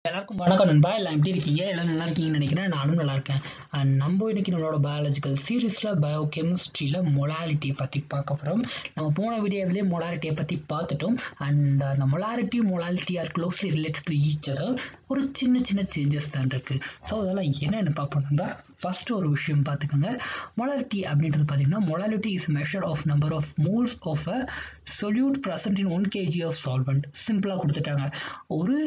எல்லாருக்கும் வணக்கம் நண்பா எல்லாம் எப்படி இருக்கீங்க எல்லாம் நல்லா இருக்கீங்கன்னு நினைக்கிறேன் நானும் நல்லா இருக்கேன் அண்ட் நம்ம இன்னைக்கு நம்மளோட பயாலஜிக்கல் சீரீஸில் பயோ கெமிஸ்ட்ரியில் மொலாலிட்டியை பற்றி பார்க்க போகிறோம் நம்ம போன வீடியோவிலே மொலாலிட்டியை பற்றி பார்த்துட்டோம் அண்ட் அந்த molality molality are closely related to each other ஒரு சின்ன சின்ன சேஞ்சஸ் தான் இருக்குது ஸோ அதெல்லாம் என்னென்னு பார்ப்போம்னா ஃபர்ஸ்ட் ஒரு விஷயம் பார்த்துக்கோங்க மொலாலிட்டி அப்படின்றது பார்த்தீங்கன்னா molality is measure of number of moles of a solute present in one KG of solvent சிம்பிளாக கொடுத்துட்டாங்க ஒரு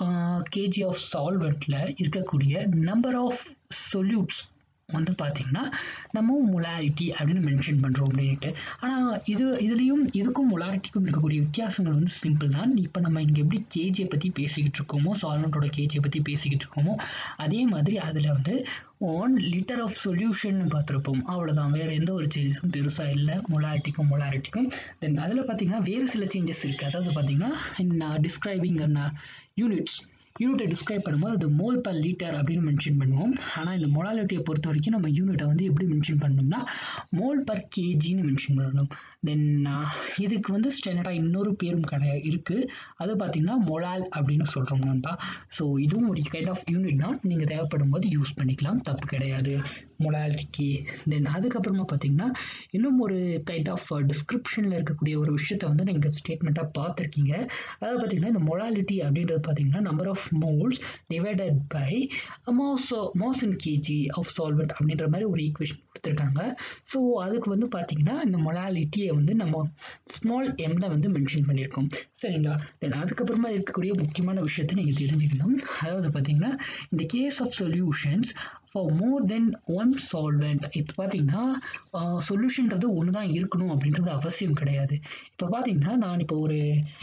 கேஜி ஆஃப் சால்வெண்ட்டில் இருக்கக்கூடிய நம்பர் ஆஃப் சொல்யூட்ஸ் வந்து பார்த்தீங்கன்னா நம்ம மொலாரிட்டி அப்படின்னு மென்ஷன் பண்ணுறோம் அப்படின்ட்டு ஆனால் இது இதுலேயும் இதுக்கும் மொலாரிட்டிக்கும் இருக்கக்கூடிய வித்தியாசங்கள் வந்து சிம்பிள் தான் இப்போ நம்ம இங்கே எப்படி கேஜியை பற்றி பேசிக்கிட்டு இருக்கோமோ சால்வெண்ட்டோட கேஜியை பற்றி பேசிக்கிட்டு இருக்கோமோ அதே மாதிரி அதில் வந்து ஒன் லிட்டர் ஆஃப் சொல்யூஷன் பார்த்துருப்போம் அவ்வளோதான் வேறு எந்த ஒரு சேஞ்சஸும் பெருசாக இல்லை மொலாரிட்டிக்கும் மொலாரிட்டிக்கும் தென் அதில் பார்த்தீங்கன்னா வேறு சில சேஞ்சஸ் இருக்குது அதாவது பார்த்தீங்கன்னா இன் டிஸ்கிரைபிங் யூனிட்ஸ் யூனிட்டை டிஸ்கிரைப் பண்ணும்போது அது மோல் பர் லிட்டர் அப்படின்னு மென்ஷன் பண்ணுவோம் ஆனால் இந்த மொலாலிட்டியை பொறுத்த வரைக்கும் நம்ம யூனிட்டை வந்து எப்படி மென்ஷன் பண்ணணும்னா மோல் பர் கேஜின்னு மென்ஷன் பண்ணணும் தென் இதுக்கு வந்து ஸ்டாண்டர்டாக இன்னொரு பேரும் கிடையாது இருக்குது அது பார்த்தீங்கன்னா மொலால் அப்படின்னு சொல்கிறோம் நண்பா ஸோ இதுவும் ஒரு கைண்ட் ஆஃப் யூனிட் தான் நீங்கள் தேவைப்படும் போது யூஸ் பண்ணிக்கலாம் தப்பு கிடையாது மொலாலிட்டிக்கு தென் அதுக்கப்புறமா பார்த்தீங்கன்னா இன்னும் ஒரு கைண்ட் ஆஃப் டிஸ்கிரிப்ஷனில் இருக்கக்கூடிய ஒரு விஷயத்தை வந்து நீங்கள் ஸ்டேட்மெண்ட்டாக பார்த்துருக்கீங்க அதாவது பார்த்தீங்கன்னா இந்த மொலாலிட்டி அப்படின்றது பார்த்தீங்கன்னா number of moles divided by mass mass in KG of solvent அப்படின்ற மாதிரி ஒரு ஈக்குவேஷன் கொடுத்துருக்காங்க ஸோ அதுக்கு வந்து பார்த்தீங்கன்னா இந்த மொலாலிட்டியை வந்து நம்ம ஸ்மால் எம்ல வந்து மென்ஷன் பண்ணியிருக்கோம் சரிங்களா தென் அதுக்கப்புறமா இருக்கக்கூடிய முக்கியமான விஷயத்தை நீங்கள் தெரிஞ்சுக்கணும் அதாவது பார்த்தீங்கன்னா இந்த case of solutions for more than one solvent இப்போ பார்த்தீங்கன்னா சொல்யூஷன்றது ஒன்று தான் இருக்கணும் அப்படின்றது அவசியம் கிடையாது இப்போ பார்த்தீங்கன்னா நான் இப்போ ஒரு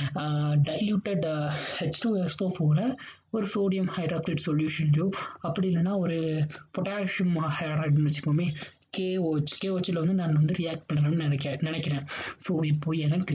டைல்யூட்டட் ஹெச் டூ எஸ்ஓ ஃபோரை ஒரு சோடியம் ஹைட்ராக்சைடு சொல்யூஷன்லையோ அப்படி இல்லைன்னா ஒரு பொட்டாசியம் ஹைட்ராய்டுன்னு வச்சுக்கோமே கேஓச் கேஓச்சில் வந்து நான் வந்து ரியாக்ட் பண்ணணும்னு நினைக்க நினைக்கிறேன் ஸோ இப்போ எனக்கு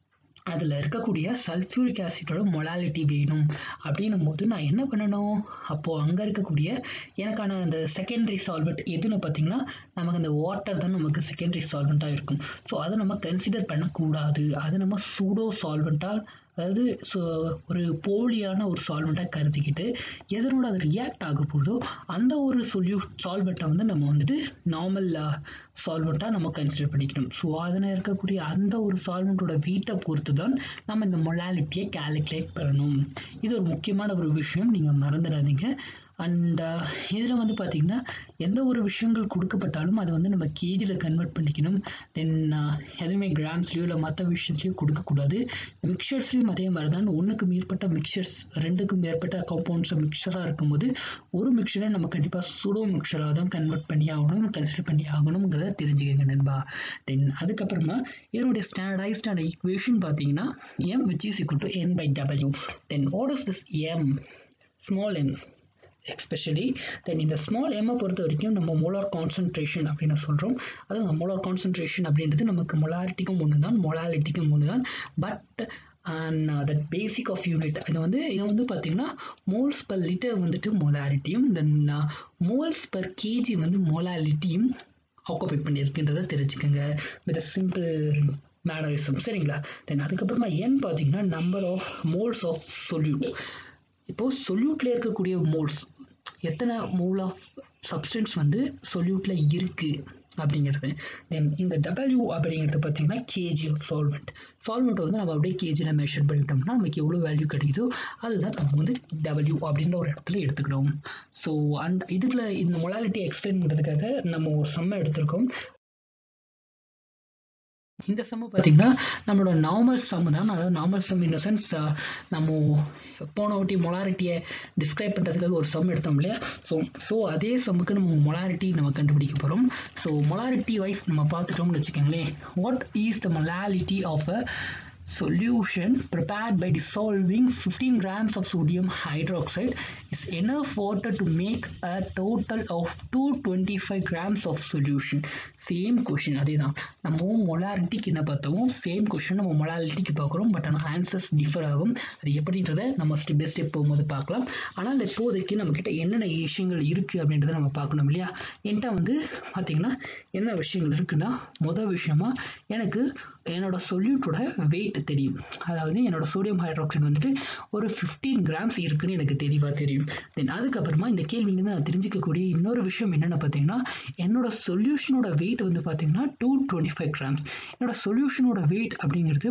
அதில் இருக்கக்கூடிய சல்ஃபியூரிக் ஆசிடோட மொலாலிட்டி வேணும் அப்படின்னும் போது நான் என்ன பண்ணணும் அப்போது அங்கே இருக்கக்கூடிய எனக்கான அந்த செகண்டரி சால்வெண்ட் எதுன்னு பார்த்தீங்கன்னா நமக்கு அந்த வாட்டர் தான் நமக்கு செகண்டரி சால்வெண்ட்டாக இருக்கும் ஸோ அதை நம்ம கன்சிடர் பண்ணக்கூடாது அது நம்ம சூடோ சால்வெண்ட்டாக அதாவது ஸோ ஒரு போலியான ஒரு சால்வெண்ட்டாக கருதிக்கிட்டு எதனோட அது ரியாக்ட் ஆக போதோ அந்த ஒரு சொல்யூ சால்வெண்ட்டை வந்து நம்ம வந்துட்டு நார்மல் சால்வெண்ட்டாக நம்ம கன்சிடர் பண்ணிக்கணும் ஸோ அதில் இருக்கக்கூடிய அந்த ஒரு சால்வெண்ட்டோட வீட்டை பொறுத்து தான் நம்ம இந்த மொலாலிட்டியை கேல்குலேட் பண்ணணும் இது ஒரு முக்கியமான ஒரு விஷயம் நீங்கள் மறந்துடாதீங்க அண்ட் இதில் வந்து பார்த்திங்கன்னா எந்த ஒரு விஷயங்கள் கொடுக்கப்பட்டாலும் அதை வந்து நம்ம கேஜியில் கன்வெர்ட் பண்ணிக்கணும் தென் எதுவுமே கிராம்ஸ்லேயோ இல்லை மற்ற விஷயத்துலையோ கொடுக்கக்கூடாது மிக்சர்ஸ்லேயும் அதே மாதிரி தான் ஒன்றுக்கு மேற்பட்ட மிக்சர்ஸ் ரெண்டுக்கும் மேற்பட்ட காம்பவுண்ட்ஸ் மிக்சராக இருக்கும்போது ஒரு மிக்சரை நம்ம கண்டிப்பாக சுடோ மிக்சராக தான் கன்வெர்ட் பண்ணி ஆகணும் கன்சிடர் பண்ணி ஆகணுங்கிறத தெரிஞ்சுக்கங்க நண்பா தென் அதுக்கப்புறமா இதனுடைய ஸ்டாண்டர்டைஸ்டான ஈக்குவேஷன் பார்த்தீங்கன்னா M which is equal to n by w then what is this m small m especially then இந்த ஸ்மால் எம்மை பொறுத்த வரைக்கும் நம்ம மோலார் கான்சன்ட்ரேஷன் அப்படின்னு சொல்கிறோம் அதாவது மோலார் கான்சன்ட்ரேஷன் அப்படின்றது நமக்கு மொலாரிட்டிக்கும் ஒன்று தான் மொலாலிட்டிக்கும் ஒன்று தான் but and that basic of unit இது வந்து இது வந்து பார்த்தீங்கன்னா மோல்ஸ் பர் லிட்டர் வந்துட்டு மொலாரிட்டியும் தென் மோல்ஸ் பர் கேஜி வந்து மொலாலிட்டியும் ஆக்குபை பண்ணியிருக்குன்றதை தெரிஞ்சுக்கோங்க வித் சிம்பிள் மேனரிசம் சரிங்களா தென் அதுக்கப்புறமா என் பார்த்தீங்கன்னா number of moles of solute இப்போது சொல்யூட்டில் இருக்கக்கூடிய மோல்ஸ் எத்தனை மோல் ஆஃப் சப்ஸ்டன்ஸ் வந்து சொல்யூட்டில் இருக்குது அப்படிங்கிறது தென் இந்த டபிள்யூ அப்படிங்கிறது பார்த்தீங்கன்னா கேஜி ஆஃப் சால்வெண்ட் சால்வெண்ட் வந்து நம்ம அப்படியே கேஜியில் மெஷர் பண்ணிட்டோம்னா நமக்கு எவ்வளோ வேல்யூ கிடைக்குதோ அதுதான் நம்ம வந்து டபிள்யூ அப்படின்ற ஒரு இடத்துல எடுத்துக்கிறோம் ஸோ அண்ட் இதுல இந்த மொலாலிட்டி எக்ஸ்பிளைன் பண்ணுறதுக்காக நம்ம ஒரு செம்ம எடுத்திருக்கோம் இந்த சம்மு பார்த்தீங்கன்னா நம்மளோட நார்மல் சம் தான் அதாவது நார்மல் சம் இன் சென்ஸ் நம்ம போன வாட்டி மொலாரிட்டியை டிஸ்கிரைப் பண்ணுறதுக்காக ஒரு சம் எடுத்தோம் இல்லையா ஸோ ஸோ அதே சம்முக்கு நம்ம மொலாரிட்டி நம்ம கண்டுபிடிக்க போகிறோம் ஸோ மொலாரிட்டி வைஸ் நம்ம பார்த்துட்டோம்னு வச்சுக்கோங்களேன் what is the molality of a solution prepared by dissolving 15 grams of sodium hydroxide is enough water to make a total of 225 grams of solution same question அதே தான் நம்ம மொலாரிட்டிக்கு என்ன பார்த்தோம் சேம் கொஷின் நம்ம மொலாலிட்டிக்கு பார்க்குறோம் பட் ஆனால் ஆன்சர்ஸ் டிஃபர் ஆகும் அது எப்படின்றத நம்ம ஸ்டெப் பை ஸ்டெப் போகும்போது பார்க்கலாம் ஆனால் இப்போதைக்கு நம்மக்கிட்ட என்னென்ன விஷயங்கள் இருக்குது அப்படின்றத நம்ம பார்க்கணும் இல்லையா என்கிட்ட வந்து பார்த்தீங்கன்னா என்ன விஷயங்கள் இருக்குன்னா மொதல் விஷயமா எனக்கு என்னோட சொல்யூட்டோட வெயிட் தெரியும் அதாவது என்னோட சோடியம் ஹைட்ராக்சைடு வந்துட்டு ஒரு ஃபிஃப்டீன் கிராம்ஸ் இருக்குன்னு எனக்கு தெளிவாக தெரியும் தென் அதுக்கப்புறமா இந்த கேள்வியிலேருந்து நான் தெரிஞ்சிக்கக்கூடிய இன்னொரு விஷயம் என்னென்னு பார்த்தீங்கன்னா என்னோட சொல்யூஷனோட வெயிட் வந்து பார்த்தீங்கன்னா டூ டுவெண்ட்டி ஃபைவ் கிராம்ஸ் என்னோட சொல்யூஷனோட வெயிட் அப்படிங்கிறது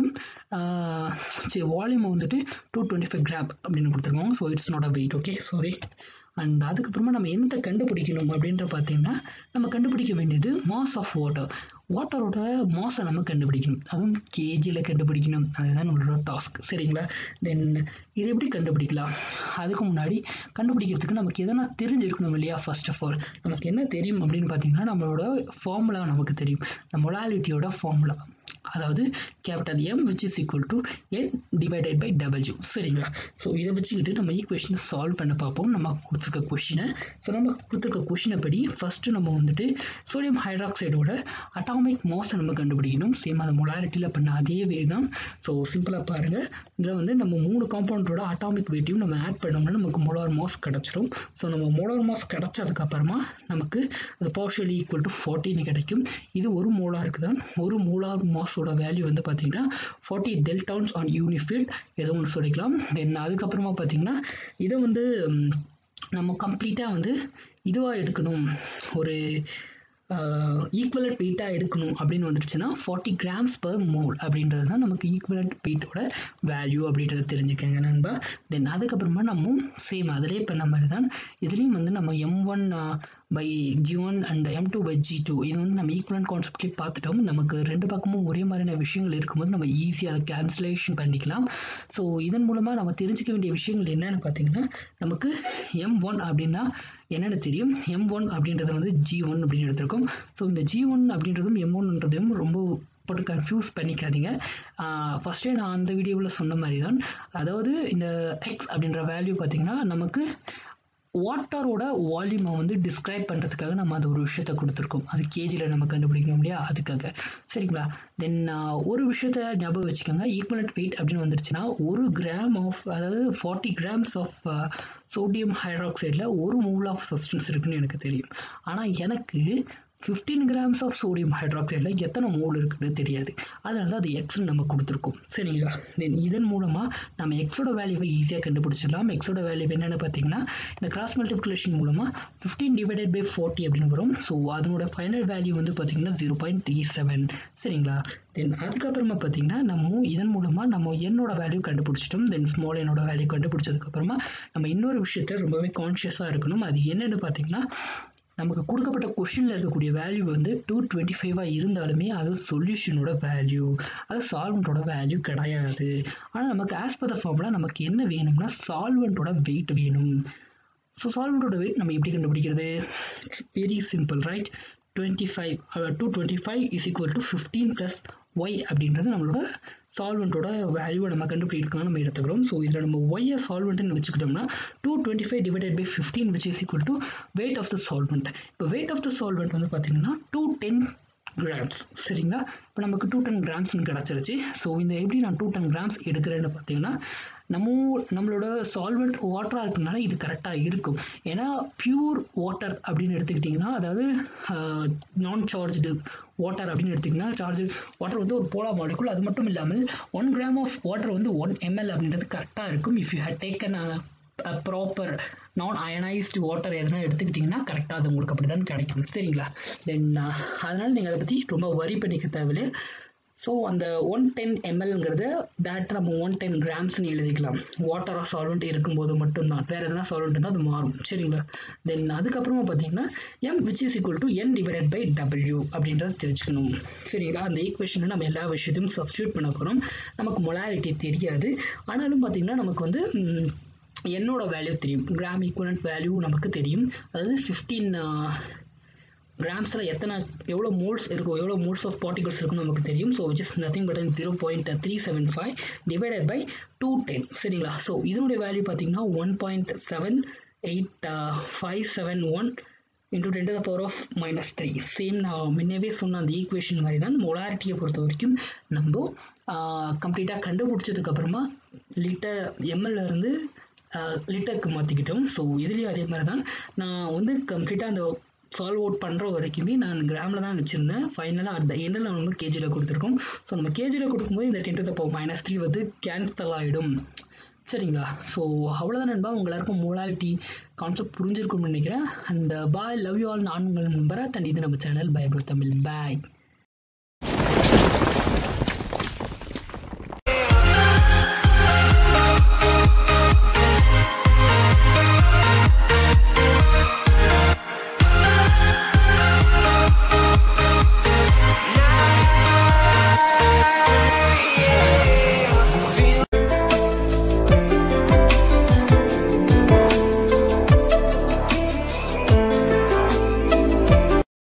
சரி வால்யூம் வந்துட்டு டூ டுவெண்ட்டி ஃபைவ் கிராம் அப்படின்னு கொடுத்துருக்கோம் so it's not a weight okay sorry and அதுக்கப்புறமா நம்ம எந்த கண்டுபிடிக்கணும் அப்படின்ற பார்த்தீங்கன்னா நம்ம கண்டுபிடிக்க வேண்டியது மாஸ் ஆஃப் வாட்டர் வாட்டரோட மாஸை நம்ம கண்டுபிடிக்கணும் அதுவும் கேஜியில் கண்டுபிடிக்கணும் அதுதான் நம்மளோட டாஸ்க் சரிங்களா தென் இது எப்படி கண்டுபிடிக்கலாம் அதுக்கு முன்னாடி கண்டுபிடிக்கிறதுக்கு நமக்கு எதனா தெரிஞ்சிருக்கணும் இல்லையா ஃபர்ஸ்ட் ஆஃப் ஆல் நமக்கு என்ன தெரியும் அப்படின்னு பார்த்தீங்கன்னா நம்மளோட ஃபார்முலா நமக்கு தெரியும் இந்த மொலாலிட்டியோட ஃபார்முலா அதாவது capital M which is equal to N divided by W சரிங்களா ஸோ இதை வச்சுக்கிட்டு நம்ம ஈக்குவேஷனை சால்வ் பண்ண பார்ப்போம் நம்ம கொடுத்துருக்க கொஷினை ஸோ நம்ம கொடுத்துருக்க கொஷினை படி ஃபஸ்ட்டு நம்ம வந்துட்டு சோடியம் ஹைட்ராக்சைடோட அட்டாமிக் மாஸை நம்ம கண்டுபிடிக்கணும் சேம் அந்த மொலாரிட்டியில் பண்ண அதே வே தான் ஸோ சிம்பிளாக பாருங்கள் இதில் வந்து நம்ம மூணு காம்பவுண்டோட அட்டாமிக் வெயிட்டையும் நம்ம ஆட் பண்ணோம்னா நமக்கு மோலார் மாஸ் கிடச்சிரும் ஸோ நம்ம மோலார் மாஸ் கிடச்சதுக்கப்புறமா நமக்கு அது பார்ஷியலி ஈக்குவல் டு ஃபார்ட்டின்னு கிடைக்கும் இது ஒரு மோலாருக்கு தான் ஒரு மோலார் மாஸோட வேல்யூ வந்து பார்த்தீங்கன்னா ஃபார்ட்டி டெல்டவுன்ஸ் ஆன் யூனிஃபீல்ட் ஏதோ ஒன்று சொல்லிக்கலாம் தென் அதுக்கப்புறமா பார்த்தீங்கன்னா இதை வந்து ம், நம்ம கம்ப்ளீட்டாக வந்து இதுவாக எடுக்கணும் ஒரு ஈக்குவலட் வெயிட்டாக எடுக்கணும் அப்படின்னு வந்துருச்சுன்னா ஃபார்ட்டி கிராம்ஸ் பர் மோல் அப்படின்றது தான் நமக்கு ஈக்குவலட் வெயிட்டோட வேல்யூ அப்படின்றத தெரிஞ்சுக்கங்க நண்பா தென் அதுக்கப்புறமா நம்ம சேம் அதிலே பண்ண மாதிரி தான் இதுலேயும் வந்து நம்ம M one by G one and M two by G two இது வந்து நம்ம ஈக்குவலன்ட் கான்செப்ட்லேயே பார்த்துட்டோம் நமக்கு ரெண்டு பக்கமும் ஒரே மாதிரியான விஷயங்கள் இருக்கும்போது நம்ம ஈஸியாக அதை கேன்சலேஷன் பண்ணிக்கலாம் ஸோ இதன் மூலமாக நம்ம தெரிஞ்சுக்க வேண்டிய விஷயங்கள் என்னென்னு பார்த்தீங்கன்னா நமக்கு எம் ஒன் அப்படின்னா என்னென்னு தெரியும் எம் ஒன் அப்படின்றது வந்து ஜி ஒன் அப்படின்னு எடுத்திருக்கோம் ஸோ இந்த ஜி ஒன் அப்படின்றதும் எம் ஒன்ன்றதும் ரொம்ப போட்டு கன்ஃபியூஸ் பண்ணிக்காதீங்க ஃபஸ்ட்டே நான் அந்த வீடியோவில் சொன்ன மாதிரி தான் அதாவது இந்த எக்ஸ் அப்படின்ற வேல்யூ பார்த்தீங்கன்னா நமக்கு வாட்டரோட வால்யூமை வந்து டிஸ்கிரைப் பண்ணுறதுக்காக நம்ம அது ஒரு விஷயத்த கொடுத்துருக்கோம் அது கேஜியில் நம்ம கண்டுபிடிக்கணும் இல்லையா அதுக்காக சரிங்களா தென் ஒரு விஷயத்த ஞாபகம் வச்சுக்கோங்க ஈக்குவலட் வெயிட் அப்படின்னு வந்துருச்சுன்னா ஒரு கிராம் ஆஃப் அதாவது ஃபார்ட்டி கிராம்ஸ் ஆஃப் சோடியம் ஹைட்ராக்சைடில் ஒரு மூல் ஆஃப் சப்ஸ்டன்ஸ் இருக்குன்னு எனக்கு தெரியும் ஆனால் எனக்கு ஃபிஃப்டீன் கிராம்ஸ் ஆஃப் சோடியம் ஹைட்ராக்சைடில் எத்தனை மோல் இருக்குன்னு தெரியாது அதனால தான் அது எக்ஸ்னு நம்ம கொடுத்துருக்கோம் சரிங்களா தென் இதன் மூலமாக நம்ம எக்ஸோட வேல்யூவை ஈஸியாக கண்டுபிடிச்சிடலாம் எக்ஸோட வேல்யூ என்னென்னு பார்த்தீங்கன்னா இந்த கிராஸ் மல்டிப்ளிகேஷன் மூலமாக ஃபிஃப்டீன் டிவைடட் பை ஃபார்ட்டி அப்படின்னு வரும் ஸோ அதனோட ஃபைனல் வேல்யூ வந்து பார்த்தீங்கன்னா ஜீரோ பாயிண்ட் த்ரீ செவன் சரிங்களா தென் அதுக்கப்புறமா பார்த்தீங்கன்னா நம்ம இதன் மூலமாக நம்ம என்னோட வேல்யூ கண்டுபிடிச்சிட்டோம் தென் ஸ்மால் என்னோட வேல்யூ கண்டுபிடிச்சதுக்கப்புறமா நம்ம இன்னொரு விஷயத்த ரொம்பவே கான்ஷியஸாக இருக்கணும் அது என்னென்னு பார்த்தீங்கன்னா நமக்கு கொடுக்கப்பட்ட கொஷினில் இருக்கக்கூடிய வேல்யூ வந்து டூ டுவெண்ட்டி ஃபைவாக இருந்தாலுமே அது சொல்யூஷனோட வேல்யூ அது சால்வெண்ட்டோட வேல்யூ கிடையாது ஆனால் நமக்கு ஆஸ் பர் த ஃபார்முலா நமக்கு என்ன வேணும்னா சால்வெண்ட்டோட வெயிட் வேணும் ஸோ சால்வெண்ட்டோட வெயிட் நம்ம எப்படி கண்டுபிடிக்கிறது very simple right twenty five two twenty five is equal to fifteen plus Y அப்படின்றது நம்மளோட சால்வெண்ட்டோட வேல்யூவை நம்ம கண்டுபிடிக்கலாம் நம்ம எடுத்துக்கிறோம் ஸோ இதில் நம்ம ஒய்யை சால்வெண்ட்னு வச்சுக்கிட்டோம்னா two twenty five divided by fifteen which is equal to weight of the solvent இப்போ வெயிட் ஆஃப் த சால்வெண்ட் வந்து பார்த்தீங்கன்னா டூ டென் கிராம்ஸ் சரிங்களா இப்போ நமக்கு டூ டென் கிராம்ஸ்னு கிடச்சிருச்சு ஸோ இந்த எப்படி நான் டூ டென் கிராம்ஸ் எடுக்கிறேன்னு பார்த்தீங்கன்னா நம்ம நம்மளோட சால்வெண்ட் வாட்டராக இருக்கனால இது கரெக்டாக இருக்கும் ஏன்னா பியூர் வாட்டர் அப்படின்னு எடுத்துக்கிட்டிங்கன்னா அதாவது நான் சார்ஜ்டு வாட்டர் அப்படின்னு எடுத்திங்கன்னா சார்ஜ் வாட்டர் வந்து ஒரு போலா மாலிகுல் அது மட்டும் இல்லாமல் ஒன் கிராம் ஆஃப் வாட்டர் வந்து ஒன் எம்எல் அப்படின்றது கரெக்டாக இருக்கும் if you had taken proper non ionised water எதுனா எடுத்துக்கிட்டிங்கன்னா கரெக்டாக அது உங்களுக்கு அப்படி தான் கிடைக்கும் சரிங்களா தென் அதனால் நீங்கள் அதை பற்றி ரொம்ப வரி பண்ணிக்க தேவையில்லை ஸோ அந்த ஒன் டென் எம்எல்ங்கிறத டேரக்டாக நம்ம ஒன் டென் கிராம்ஸ்னு எழுதிக்கலாம் வாட்டர் ஆஃப் சால்வெண்ட் இருக்கும்போது மட்டும்தான் வேறு எதனா சால்வெண்ட் இருந்தால் அது மாறும் சரிங்களா தென் அதுக்கப்புறமா பார்த்தீங்கன்னா M which is equal to N divided by W அப்படின்றத தெரிஞ்சுக்கணும் சரிங்களா அந்த ஈக்குவேஷனை நம்ம எல்லா விஷயத்தையும் சப்ஸ்டியூட் பண்ண போகிறோம் நமக்கு மொலாரிட்டி தெரியாது ஆனாலும் பார்த்தீங்கன்னா நமக்கு வந்து ம், என்னோட வேல்யூ தெரியும் கிராம் ஈக்குவலண்ட் வேல்யூ நமக்கு தெரியும் அதாவது ஃபிஃப்டீன் கிராம்ஸில் எத்தனை எவ்வளோ மோல்ஸ் இருக்கும் எவ்வளோ மோல்ஸ் ஆஃப் பார்ட்டிகல்ஸ் இருக்குன்னு நமக்கு தெரியும் so which is nothing but zero point three seven five divided by two ten சரிங்களா ஸோ இதனுடைய வேல்யூ பார்த்தீங்கன்னா one point seven eight five seven one into ten to the power of minus three same நான் முன்னவே சொன்ன அந்த equation மாதிரி தான் மொலாரிட்டியை பொறுத்த வரைக்கும் நம்ம கம்ப்ளீட்டாக கண்டுபிடிச்சதுக்கப்புறமா லிட்டர் எம்எல்ல இருந்து லிட்டருக்கு மாற்றிக்கிட்டோம் ஸோ இதுலேயும் அதே மாதிரி தான் நான் வந்து கம்ப்ளீட்டாக அந்த சால்வ் அவுட் பண்ணுற வரைக்குமே நான் கிராமில் தான் வச்சுருந்தேன் ஃபைனலாக அட் த எண்டில் நம்ம வந்து கேஜியில் கொடுத்துருக்கோம் ஸோ நம்ம கேஜியில் கொடுக்கும்போது இந்த ten to the power minus three வந்து கேன்சல் ஆகிடும் சரிங்களா ஸோ அவ்வளோதான் நண்பா உங்க எல்லாருக்கும் மோலாலிட்டி கான்செப்ட் புரிஞ்சிருக்கும்னு நினைக்கிறேன் and bye love you all நான் உங்கள் முன்பரா தண்டி இது நம்ம சேனல் பயப்ரோ தமிழ் பாய்